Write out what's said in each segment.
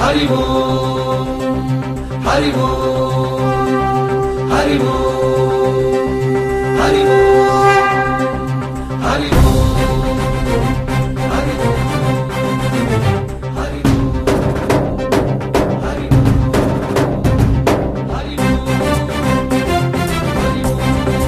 హరి ఓ హరి ఓ హరి ఓ హరి ఓ హరి ఓ హరి ఓ హరి ఓ హరి ఓ హరి ఓ హరి ఓ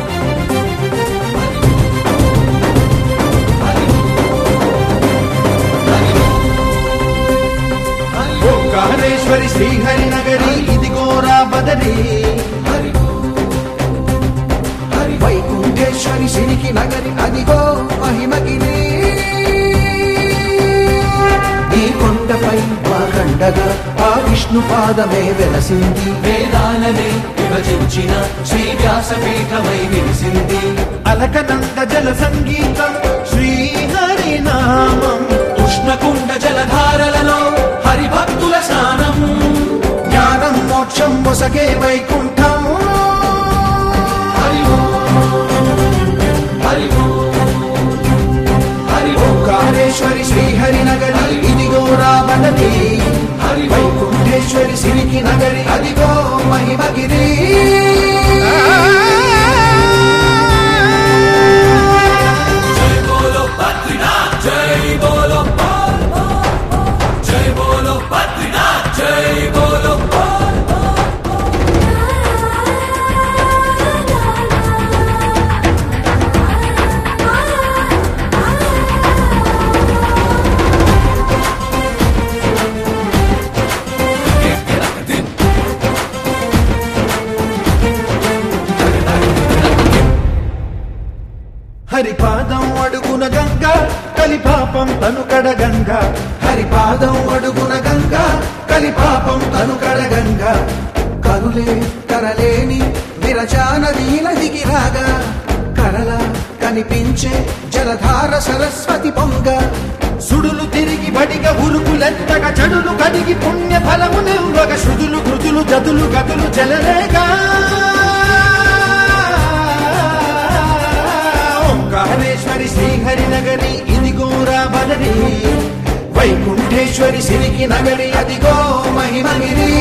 ఓంకారేశ్వరి శ్రీహరి నగరి ఇదిగోరా బదరి వైకుంఠేశ్వరి సిరికి నగరి అదిగో మహిమగిరి ఈ కొండపై వాగండగా ఆ విష్ణు పాదమే వెలసింది వేదాలనే విభజించిన శ్రీ వ్యాసపీఠమై విరిసింది అలకనంద జల సంగీతం శ్రీహరి నామం ఉష్ణకుండ జలధారలలో హరిభక్తుల స్నానం జ్ఞానం మోక్షం మొసగే వైకుంఠం హరి ఓ హరి ఓ హరి ఓ ఓంకారేశ్వరి శ్రీహరి నగరి ఇదిగో రాబడది హరి ఓ వైకుంఠేశ్వరి సిరికి నగరి అదిగో మహిమగిరి జై బోలో బద్రీనాథ్ జై బోలో బాల్ జై బోలో బద్రీనాథ్ జై బోలో బాల్ హరిపాదం అడుగున గంగ కలిపాపం తను కడగంగ హరిపాదం అడుగున గంగ కలిపాపం తను కడగంగ కరులే కరలేని విరచానదీల దిగిరాగా కరల కనిపించే జలధార సరస్వతి పొంగ సుడులు తిరిగి బడిగ ఉరుకులెత్తగ చెడులు కడిగి పుణ్య ఫలము నిల్వగ శృతులు కృతులు జతులు గతులు జలరేగా ఓంకారేశ్వరి శ్రీహరి నగరి ఇదిగోరా బదరి వైకుంఠేశ్వరి సిరికి నగరి అదిగో మహిమగిరి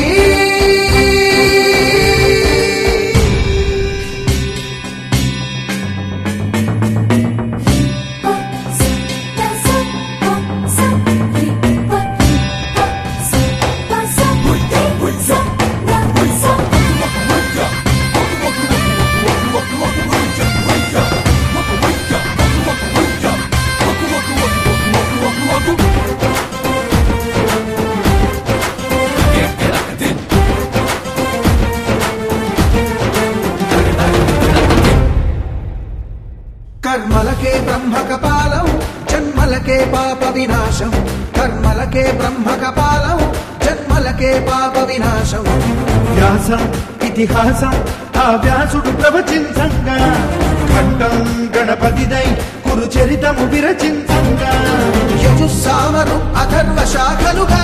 కర్మలకే బ్రహ్మ కపాలం జన్మలకే పాప వినాశం కర్మలకే బ్రహ్మ కపాలం జన్మలకే పాప వినాశం వ్యాసం ఇతిహాసం ఆ వ్యాసుడు ప్రవచించంగా ఖండం గణపతిదై కురు చరితము విరచించంగా యజుస్సామరు అథర్వ శాఖలుగా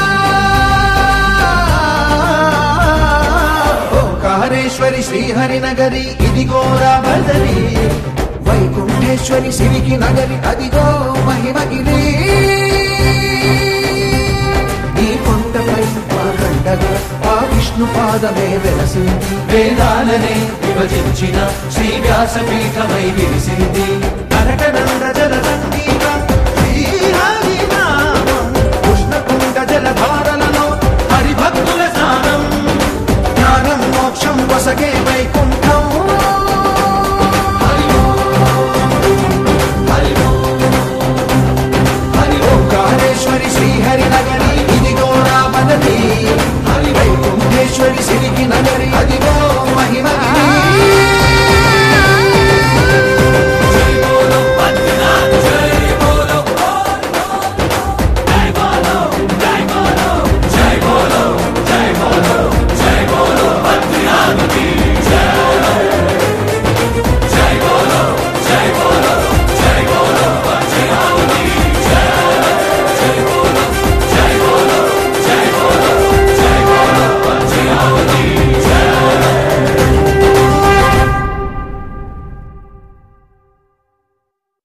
ఓంకారేశ్వరి శ్రీహరి నగరి ఇదిగోరా బదరి వైకుంఠేశ్వరి సిరికి నగరి అదిగో మహిమగిరి ఈ కొండపై వాగండగా ఆ విష్ణు పాదమే వెలసింది వేదాలనే విభజించిన శ్రీ వ్యాసపీఠమై విరిసింది అరకనంద జల